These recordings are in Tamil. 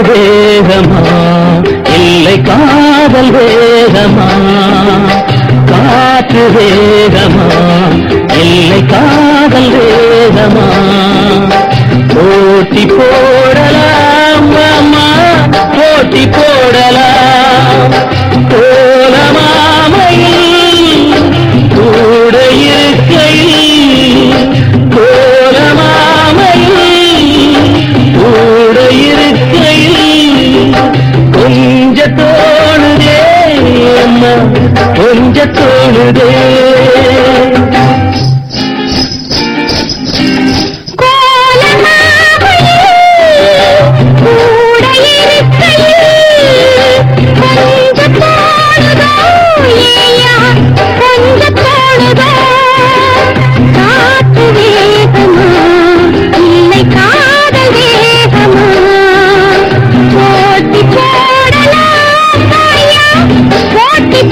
வேகமா இல்லை காதல் வேகமா காற்று வேகமா இல்லை காதல் வேகமா போட்டி போடலாம் அம்மா போட்டி போடலாம் கோலமாமையில் கூட இருக்கையில் கோலமாமையில் கூட இருக்கையில் கொஞ்ச தோணுதே அம்மா கொஞ்ச தோணுதே கூட இருக்கையில் கொஞ்சம் தோணுதோ ஏயா கொஞ்சம் தோணுதோ காற்று வேகமா இல்லை காதல் வேகமா போட்டி போடலாம் ஐயா போட்டி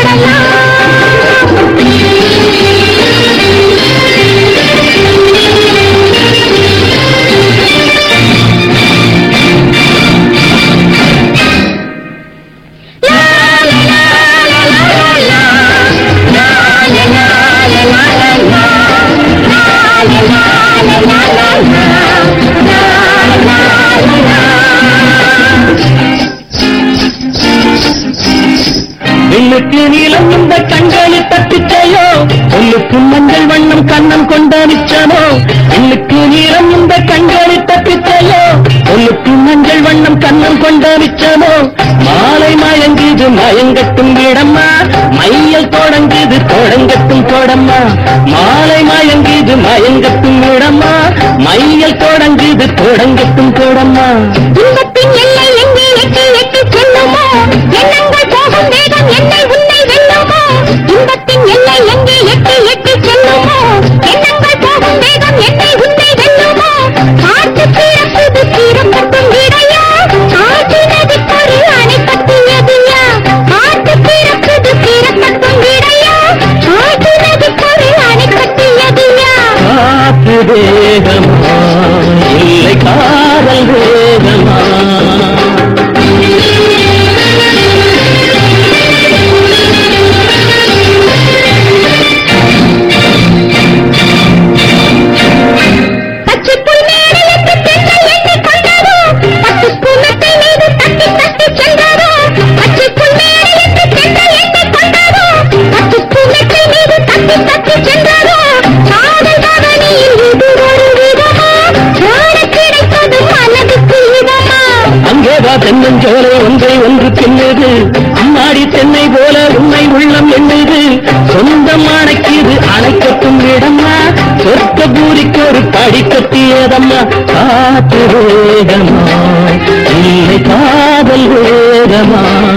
விண்ணுக்கு நீளம் இந்த கண்களில் தப்பிச்சையோ பொண்ணுக்கு மஞ்சள் வண்ணம் கண்ணம் கொண்ட நிச்சமோ விண்ணுக்கு நீளம் இந்த கண்களில் தப்பிச்சையோ பொண்ணுக்கு மஞ்சள் வண்ணம் கண்ணம் கொண்ட நிச்சமோ மாலை மயங்குது மயங்கட்டும் இடம்மா மையல் தொடங்குது தொடங்கட்டும் தொடம்மா மாலை மயங்குது மயங்கட்டும் இடம்மா மையல் தொடங்குது தொடங்கட்டும் தொடம்மா இன்பத்தின் எல்லை எங்கே எட்டு எட்டு செல்லுமோ எண்ணங்கள் போகும் வேகம் என்னை உன்னை வெல்லுமோ இன்பத்தின் எல்லை எங்கே எட்டு எட்டு செல்லுமோ எண்ணங்கள் போகும் வேகம் என்னை உன்னை வெல்லுமோ காற்று பிறப்புது பிறப்பட்டும் விடையா காற்று நதிக்கொரு அணை கட்டியதுயா காற்று பிறப்புது பிறப்பட்டும் விடையா காற்று நதிக்கொரு அணை கட்டியதுயா காற்று வேகமா இல்லை காதல் வேகமா பச்சைப்புல் மேடையத்து பெண்கள் எண்ணிக் கொண்டதோ பட்டுப்புல் மெத்தை மீது தட்டி தட்டி சென்றதோ பச்சைப்புல் மேடையத்து பெண்கள் எண்ணிக் கொண்டதோ பட்டுப்புல் மெத்தை மீது தட்டி தட்டி சென்றதோ காதல் கவனியில் இது ஒரு விதமா காண கிடைப்பது மனதுக்கு இதமா அங்கேவா தென்னஞ்சோலை ஒன்றை ஒன்று தின்னுது அம்மாடி தென்னை போல உண்மை உள்ளம் எண்ணுது சொந்தம் அணைக்குது அணைக்கட்டும் இடம்மா சொர்க்க பூரிக்கு ஒரு படி கட்டியதம்மா காற்று வேகமா இல்லை காதல் வேகமா